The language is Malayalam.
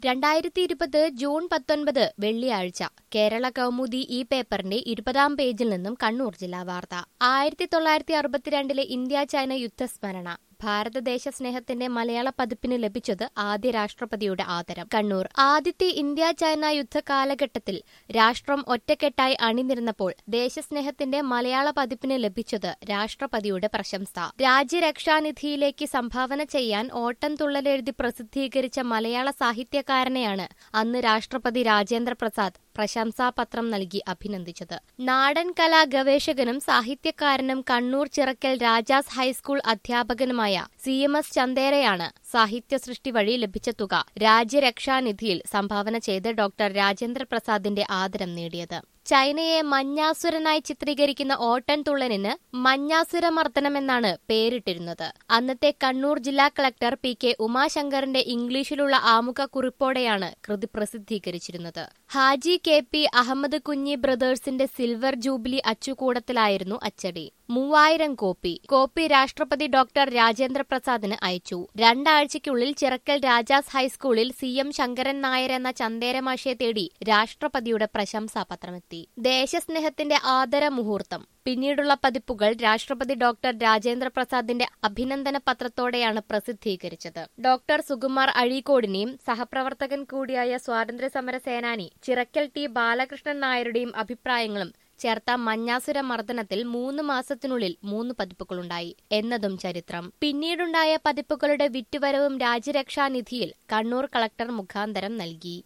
രണ്ടായിരത്തി ഇരുപത് ജൂൺ പത്തൊൻപത് വെള്ളിയാഴ്ച കേരള കൗമുദി ഈ പേപ്പറിന്റെ ഇരുപതാം പേജിൽ നിന്നും കണ്ണൂർ ജില്ലാ വാർത്ത ആയിരത്തി തൊള്ളായിരത്തി അറുപത്തിരണ്ടിലെ ഇന്ത്യ ചൈന യുദ്ധസ്മരണ ഭാരതദേശ സ്നേഹത്തിന്റെ മലയാള പതിപ്പിന് ലഭിച്ചത് ആദ്യ രാഷ്ട്രപതിയുടെ ആദരം കണ്ണൂർ ആദ്യത്തെ ഇന്ത്യ ചൈന യുദ്ധ കാലഘട്ടത്തിൽ രാഷ്ട്രം ഒറ്റക്കെട്ടായി അണിനിരുന്നപ്പോൾ ദേശസ്നേഹത്തിന്റെ മലയാള പതിപ്പിന് ലഭിച്ചത് രാഷ്ട്രപതിയുടെ പ്രശംസ രാജ്യരക്ഷാനിധിയിലേക്ക് സംഭാവന ചെയ്യാൻ ഓട്ടം തുള്ളലെഴുതി പ്രസിദ്ധീകരിച്ച മലയാള സാഹിത്യകാരനെയാണ് അന്ന് രാഷ്ട്രപതി രാജേന്ദ്ര പ്രസാദ് പ്രശംസാപത്രം നൽകി അഭിനന്ദിച്ചത് നാടൻ കലാ ഗവേഷകനും സാഹിത്യകാരനും കണ്ണൂർ ചിറക്കൽ രാജാസ് ഹൈസ്കൂൾ അധ്യാപകനുമായ സി എം എസ് ചന്ദേരയാണ് സാഹിത്യ സൃഷ്ടി വഴി ലഭിച്ച തുക രാജ്യരക്ഷാനിധിയിൽ സംഭാവന ചെയ്ത് ഡോക്ടർ രാജേന്ദ്ര പ്രസാദിന്റെ ആദരം നേടിയത് ചൈനയെ മഞ്ഞാസുരനായി ചിത്രീകരിക്കുന്ന ഓട്ടൻ തുള്ളനിന് മഞ്ഞാസുരമർദ്ദനമെന്നാണ് പേരിട്ടിരുന്നത് അന്നത്തെ കണ്ണൂർ ജില്ലാ കളക്ടർ പി കെ ഉമാശങ്കറിന്റെ ഇംഗ്ലീഷിലുള്ള ആമുഖ കുറിപ്പോടെയാണ് കൃതി പ്രസിദ്ധീകരിച്ചിരുന്നത് ഹാജി കെ പി അഹമ്മദ് കുഞ്ഞി ബ്രദേഴ്സിന്റെ സിൽവർ ജൂബിലി അച്ചുകൂടത്തിലായിരുന്നു അച്ചടി മൂവായിരം കോപ്പി കോപ്പി രാഷ്ട്രപതി ഡോക്ടർ രാജേന്ദ്ര പ്രസാദിന് അയച്ചു രണ്ടാഴ്ചയ്ക്കുള്ളിൽ ചിറക്കൽ രാജാസ് ഹൈസ്കൂളിൽ സി എം ശങ്കരൻ നായർ എന്ന ചന്ദേരമാഷയെ തേടി രാഷ്ട്രപതിയുടെ പ്രശംസാപത്രമെത്തി ദേശസ്നേഹത്തിന്റെ ആദര മുഹൂർത്തം പിന്നീടുള്ള പതിപ്പുകൾ രാഷ്ട്രപതി ഡോക്ടർ രാജേന്ദ്ര പ്രസാദിന്റെ അഭിനന്ദന പത്രത്തോടെയാണ് പ്രസിദ്ധീകരിച്ചത് ഡോക്ടർ സുകുമാർ അഴീക്കോടിനെയും സഹപ്രവർത്തകൻ കൂടിയായ സ്വാതന്ത്ര്യ സമര സേനാനി ചിറക്കൽ ടി ബാലകൃഷ്ണൻ നായരുടെയും അഭിപ്രായങ്ങളും ചേർത്ത മഞ്ഞാസുര മർദ്ദനത്തിൽ മൂന്ന് മാസത്തിനുള്ളിൽ മൂന്ന് പതിപ്പുകളുണ്ടായി എന്നതും ചരിത്രം പിന്നീടുണ്ടായ പതിപ്പുകളുടെ വിറ്റുവരവും രാജ്യരക്ഷാനിധിയിൽ കണ്ണൂർ കളക്ടർ മുഖാന്തരം നൽകി